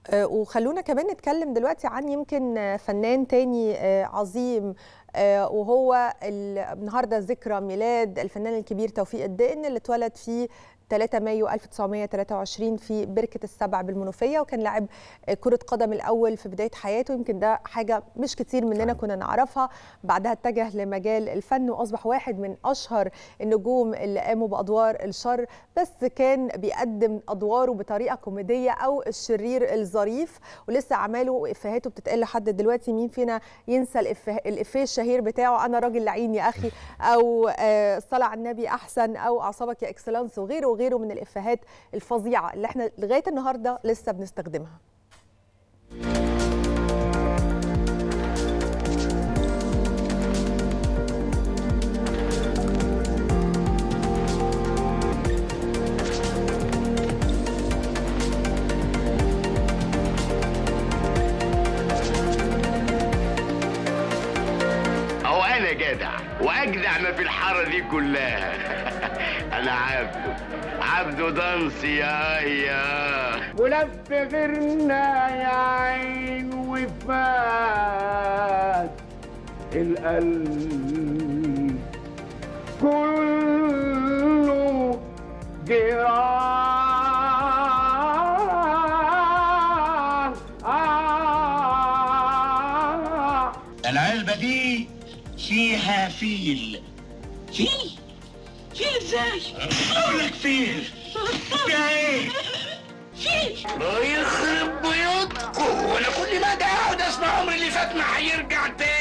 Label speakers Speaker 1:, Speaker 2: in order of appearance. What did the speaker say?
Speaker 1: آه، وخلونا كمان نتكلم دلوقتي عن يمكن آه، فنان تاني آه، عظيم آه، وهو ال- النهارده ذكرى ميلاد الفنان الكبير توفيق الدقن اللي اتولد في 3 مايو 1923 في بركة السبع بالمنوفية وكان لاعب آه، كرة قدم الأول في بداية حياته يمكن ده حاجة مش كتير مننا كنا نعرفها بعدها اتجه لمجال الفن وأصبح واحد من أشهر النجوم اللي قاموا بأدوار الشر بس كان بيقدم أدواره بطريقة كوميدية أو الشرير الظريف ولسه أعماله وإفيهاته بتتقال لحد دلوقتي مين فينا ينسى الإفيه الإفيه الشهير بتاعه أنا راجل لعين يا أخي أو آه، الصلاة على النبي أحسن أو أعصابك يا إكسلانس وغيره وغيره من الإفيهات الفظيعة اللي احنا لغاية النهاردة لسه بنستخدمها
Speaker 2: أو أنا جدع وأجدع ما في الحارة دي كلها أنا عبده عبده دانسي يا يا ولف غيرنا يا عين وفات القلب كله جراح
Speaker 3: العلبة دي فيها فيل فيل؟ فيل ازاي؟ اقول لك فيل فيها ايه؟ فيل
Speaker 2: الله يخرب بيوتكم وانا كل ما ده اقعد اسمع عمري اللي فات ما هيرجع تاني